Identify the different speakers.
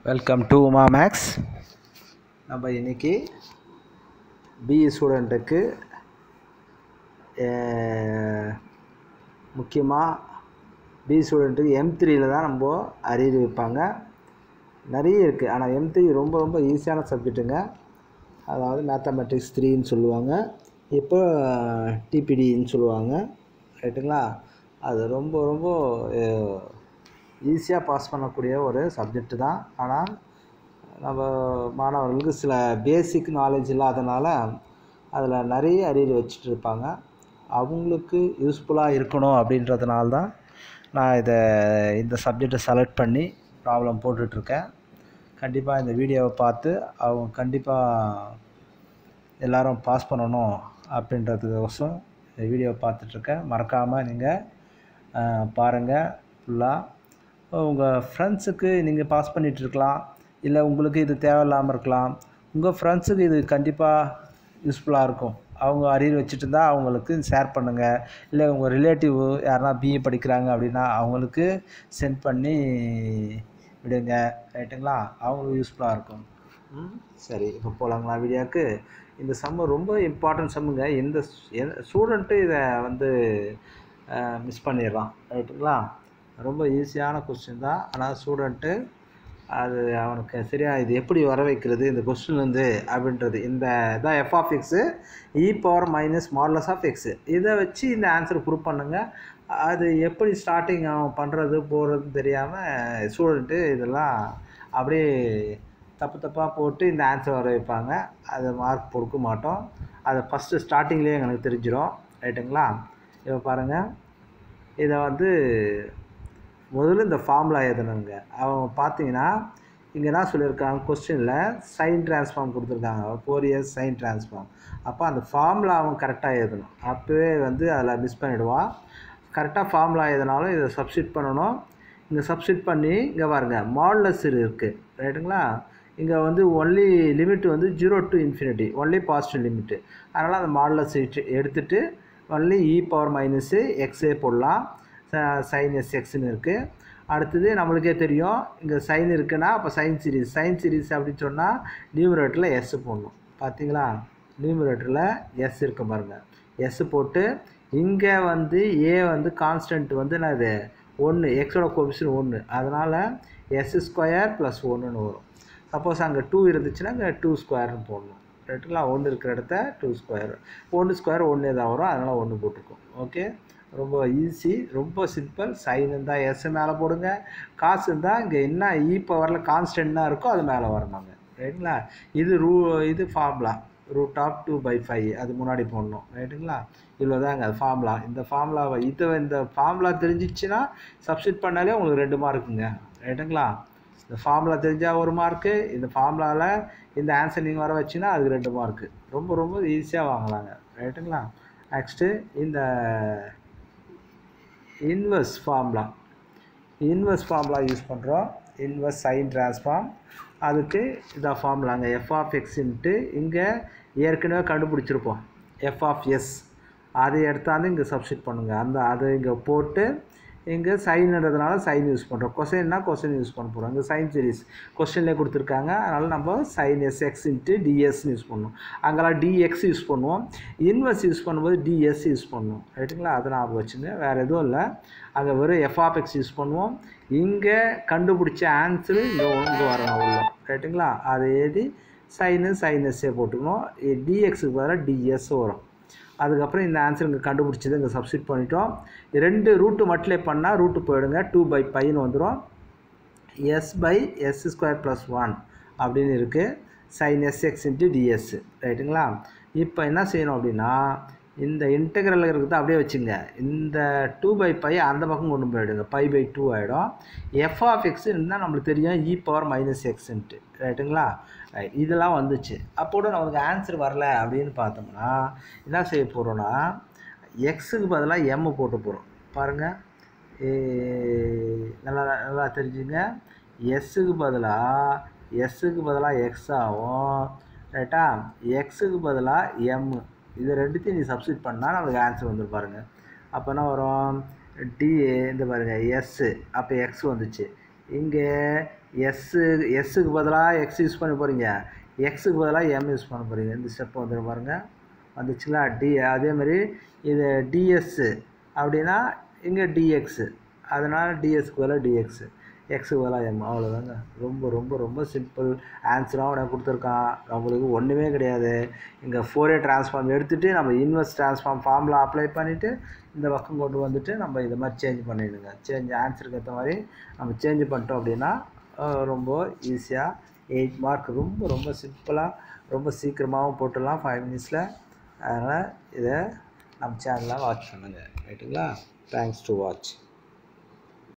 Speaker 1: welcome to Uma maths நம்ம இன்னைக்கு BE ஸ்டூடெண்ட்டுக்கு முக்கியமாக பிஇ ஸ்டூடெண்ட்டுக்கு எம் த்ரீயில் தான் நம்ம அரியர் வைப்பாங்க நிறைய இருக்குது ஆனால் எம் த்ரீ ரொம்ப ரொம்ப ஈஸியான சப்ஜெக்ட்டுங்க அதாவது மேத்தமெட்டிக்ஸ் த்ரீன்னு சொல்லுவாங்க இப்போ டிபிடின்னு சொல்லுவாங்க ரைட்டுங்களா அது ரொம்ப ரொம்ப ஈஸியாக பாஸ் பண்ணக்கூடிய ஒரு சப்ஜெக்ட்டு தான் ஆனால் நம்ம மாணவர்களுக்கு சில பேசிக் நாலேஜ் இல்லாதனால அதில் நிறைய அரியர் வச்சுட்டு இருப்பாங்க அவங்களுக்கு யூஸ்ஃபுல்லாக இருக்கணும் அப்படின்றதுனால தான் நான் இதை இந்த சப்ஜெக்டை செலக்ட் பண்ணி ப்ராப்ளம் போட்டுட்ருக்கேன் கண்டிப்பாக இந்த வீடியோவை பார்த்து அவங்க கண்டிப்பாக எல்லோரும் பாஸ் பண்ணணும் அப்படின்றதுக்கோசம் இந்த வீடியோவை பார்த்துட்ருக்கேன் மறக்காமல் நீங்கள் பாருங்கள் ஃபுல்லாக உங்கள் ஃப்ரெண்ட்ஸுக்கு நீங்கள் பாஸ் பண்ணிகிட்ருக்கலாம் இல்லை உங்களுக்கு இது தேவையில்லாமல் இருக்கலாம் உங்கள் ஃப்ரெண்ட்ஸுக்கு இது கண்டிப்பாக யூஸ்ஃபுல்லாக இருக்கும் அவங்க அரியர் வச்சுட்டு இருந்தால் அவங்களுக்கு ஷேர் பண்ணுங்கள் இல்லை உங்கள் ரிலேட்டிவ் யாருனா பிஏ படிக்கிறாங்க அப்படின்னா அவங்களுக்கு சென்ட் பண்ணி விடுங்க ரைட்டுங்களா அவங்களுக்கு யூஸ்ஃபுல்லாக இருக்கும் ம் சரி இப்போ போகலாங்களா வீடியோவுக்கு இந்த சம்மு ரொம்ப இம்பார்ட்டன்ட் சம்முங்க எந்த ஸ்டூடெண்ட்டு இதை வந்து மிஸ் பண்ணிடுறான் ரைட்டுங்களா ரொம்ப ஈஸியான கொஸ்டின் தான் ஆனால் ஸ்டூடெண்ட்டு அது அவனுக்கு சரியாக இது எப்படி வர வைக்கிறது இந்த கொஸ்டின்லேருந்து அப்படின்றது இந்த இதான் f of x e power minus modulus of x இதை வச்சு இந்த ஆன்சர் ப்ரூவ் பண்ணுங்கள் அது எப்படி ஸ்டார்டிங் அவன் பண்ணுறது போகிறதுன்னு தெரியாமல் ஸ்டூடெண்ட்டு இதெல்லாம் அப்படியே தப்பு தப்பாக போட்டு இந்த ஆன்சர் வர வைப்பாங்க அதை மார்க் கொடுக்க மாட்டோம் அதை ஃபஸ்ட்டு ஸ்டார்டிங்லேயே எனக்கு தெரிஞ்சிடும் ரைட்டுங்களா இப்போ பாருங்கள் இதை வந்து முதல்ல இந்த ஃபார்முலா எழுதணுங்க அவங்க பார்த்தீங்கன்னா இங்கே என்ன சொல்லியிருக்காங்க கொஸ்டினில் சைன் ட்ரான்ஸ்ஃபார்ம் கொடுத்துருக்காங்க ஃபோர் இயர்ஸ் சைன் ட்ரான்ஸ்ஃபார்ம் அப்போ அந்த ஃபார்முலா அவன் கரெக்டாக எழுதணும் அப்போவே வந்து அதில் மிஸ் பண்ணிவிடுவான் கரெக்டாக ஃபார்முலா எழுதினாலும் இதை சப்ஸ்டிட் பண்ணணும் இங்கே சப்ஸ்டிட் பண்ணி இங்கே பாருங்கள் மாடலஸ் இருக்குது ரைட்டுங்களா இங்கே வந்து ஒன்லி லிமிட் வந்து zero to infinity only positive limit அதனால் அந்த மாடலஸ் எடுத்துகிட்டு ஒன்லி இ பவர் மைனஸு எக்ஸே போடலாம் சைன் எஸ் எக்ஸ்னு இருக்குது அடுத்தது நம்மளுக்கே தெரியும் இங்கே சைன் இருக்குன்னா அப்போ சைன் சீரீஸ் சைன் சீரீஸ் அப்படின்னு சொன்னால் நியூமரேட்டரில் எஸ் போடணும் பார்த்தீங்களா நியூமரேட்டரில் எஸ் இருக்க பாருங்கள் எஸ் போட்டு இங்கே வந்து ஏ வந்து கான்ஸ்டன்ட் வந்து என்னது ஒன்று எக்ஸோட கோபிஷன் ஒன்று அதனால் எஸ் ஸ்கொயர் ப்ளஸ் ஒன்றுன்னு வரும் சப்போஸ் அங்கே டூ இருந்துச்சுன்னா இங்கே டூ ஸ்கொயர்னு போடணும் ரைட்டுங்களா ஒன்று இருக்கிற இடத்த டூ ஸ்கொயர் ஒன்று ஸ்கொயர் ஒன்று தான் வரும் அதனால் ஒன்று போட்டிருக்கோம் ஓகே ரொம்ப ஈஸி ரொம்ப சிம்பிள் சைன் இருந்தால் எஸ் மேலே போடுங்க காசு இருந்தால் இங்கே என்ன இ பவரில் கான்ஸ்டன்ட்னா இருக்கோ அது மேலே வரணுங்க ரைட்டுங்களா இது ரூ இது formula root of two pi five அது முன்னாடி போடணும் ரைட்டுங்களா இவ்வளோ தாங்க அது ஃபார்முலா இந்த ஃபார்முலாவை இது இந்த ஃபார்முலா தெரிஞ்சிச்சுன்னா சப்ஸ்டிட் பண்ணாலே உங்களுக்கு ரெண்டு மார்க்குங்க ரைட்டுங்களா இந்த ஃபார்முலா தெரிஞ்சால் ஒரு மார்க்கு இந்த ஃபார்முலாவில் இந்த ஆன்சர் நீங்கள் வர வச்சிங்கன்னா அதுக்கு ரெண்டு மார்க்கு ரொம்ப ரொம்ப ஈஸியாக வாங்கலாங்க ரைட்டுங்களா நெக்ஸ்ட்டு இந்த inverse formula inverse formula use பண்ணுறோம் இன்வெர்ஸ் சைன் ட்ரான்ஸ்ஃபார்ம் அதுக்கு இதான் ஃபார்முலாங்க எஃப் ஆஃப் எக்ஸுன்ட்டு இங்கே ஏற்கனவே கண்டுபிடிச்சிருப்போம் எஃப் ஆஃப் எஸ் அதை எடுத்தாந்து இங்கே சப்ஸ்டிட் பண்ணுங்கள் அந்த அதை இங்கே போட்டு இங்கே சைன்ன்றதுனால சைன் யூஸ் பண்ணுறோம் கொசைன்னா கொஸ்டின் யூஸ் பண்ண போகிறோம் இங்கே சைன் சீரிஸ் கொஸ்டின்லேயே கொடுத்துருக்காங்க அதனால் நம்ம சைன் எஸ் எக்ஸ் இன்ட்டு டிஎஸ்ன்னு யூஸ் பண்ணுவோம் அங்கெல்லாம் டிஎக்ஸ் யூஸ் பண்ணுவோம் இன்வெர்ஸ் யூஸ் பண்ணும்போது டிஎஸ் யூஸ் பண்ணுவோம் ரைட்டுங்களா அதை ஞாபகம் வச்சுங்க வேறு எதுவும் இல்லை அங்கே வெறும் எஃப்ஆப்எக்ஸ் யூஸ் பண்ணுவோம் இங்கே கண்டுபிடிச்ச ஆன்சரு இங்கே இங்கே வரணும் உள்ள ரைட்டுங்களா அதை எழுதி சைனு சைனஸே போட்டுக்கணும் டிஎக்ஸுக்கு பதிலாக டிஎஸ் வரும் அதுக்கப்புறம் இந்த ஆன்சர் இங்கே கண்டுபிடிச்சது இங்கே சப்ஸ்டிட் பண்ணிட்டோம் ரெண்டு ரூட்டு மட்டிலே பண்ணால் ரூட்டு போயிடுங்க டூ பை பைன்னு வந்துடும் s by s square plus one அப்படின்னு இருக்குது sine s x into ds ரைட்டுங்களா இப்போ என்ன செய்யணும் அப்படின்னா இந்த இன்டெக்ரல் இருக்கிறத அப்படியே வச்சுங்க இந்த டூ பை பை அந்த பக்கம் கொண்டு போயிடுங்க பை பை டூ ஆகிடும் எஃப் ஆஃப் எக்ஸ் இருந்தால் நம்மளுக்கு தெரியும் இ பவர் மைனஸ் எக்ஸ்ன்ட்டு ரைட்டுங்களா ரைட் இதெல்லாம் வந்துச்சு அப்போட நம்மளுக்கு ஆன்சர் வரல அப்படின்னு பார்த்தோம்னா என்ன செய்ய போகிறோன்னா எக்ஸுக்கு பதிலாக எம்மு போட்டு போகிறோம் பாருங்கள் நல்லா நல்லா தெரிஞ்சுங்க எஸ்ஸுக்கு பதிலாக எஸ்ஸுக்கு பதிலாக எக்ஸ் ஆகும் ரைட்டா எக்ஸுக்கு பதிலாக எம்மு இது ரெண்டுத்தையும் நீ சப்ஸ்டிட் பண்ணால் நம்மளுக்கு ஆன்சர் வந்துடும் பாருங்கள் அப்போ என்ன வரும் டி இந்த பாருங்கள் எஸ்ஸு அப்போ எக்ஸ் வந்துச்சு இங்கே எஸ்ஸு எஸ்ஸுக்கு பதிலாக எக்ஸ் யூஸ் பண்ண போகிறீங்க எக்ஸுக்கு பதிலாக எம் யூஸ் பண்ண போகிறீங்க இந்த ஸ்டெப் வந்துடும் பாருங்கள் வந்துச்சுங்களா டி அதேமாதிரி இது டிஎஸ்ஸு அப்படின்னா இங்கே டிஎக்ஸு அதனால் டிஎஸ்க்கு பதிலாக டிஎக்ஸு எக்ஸுக்கு பதிலாக எம் அவ்வளோதாங்க ரொம்ப ரொம்ப ரொம்ப சிம்பிள் ஆன்சராகவும் உனக்கு கொடுத்துருக்கான் நம்மளுக்கு ஒன்றுமே கிடையாது இங்கே ஃபோரே ட்ரான்ஸ்ஃபார்ம் எடுத்துகிட்டு நம்ம இன்வெஸ்ட் ட்ரான்ஸ்ஃபார்ம் ஃபார்மில் அப்ளை பண்ணிவிட்டு இந்த பக்கம் கொண்டு வந்துட்டு நம்ம இதை மாதிரி சேஞ்ச் பண்ணிடுங்க சேஞ்ச் ஆன்சருக்கு ஏற்ற மாதிரி நம்ம சேஞ்ச் பண்ணிட்டோம் அப்படின்னா அஹ், ரொம்ப ஈஸியாக எயிட் மார்க் ரொம்ப ரொம்ப சிம்பிளாக ரொம்ப சீக்கிரமாகவும் போட்டுடலாம் ஃபைவ் மினிட்ஸில் அதனால் இதை நம்ம சேனலில் வாட்ச் பண்ணுங்கள் ரைட்டுங்களா தேங்க்ஸ் டு வாட்ச்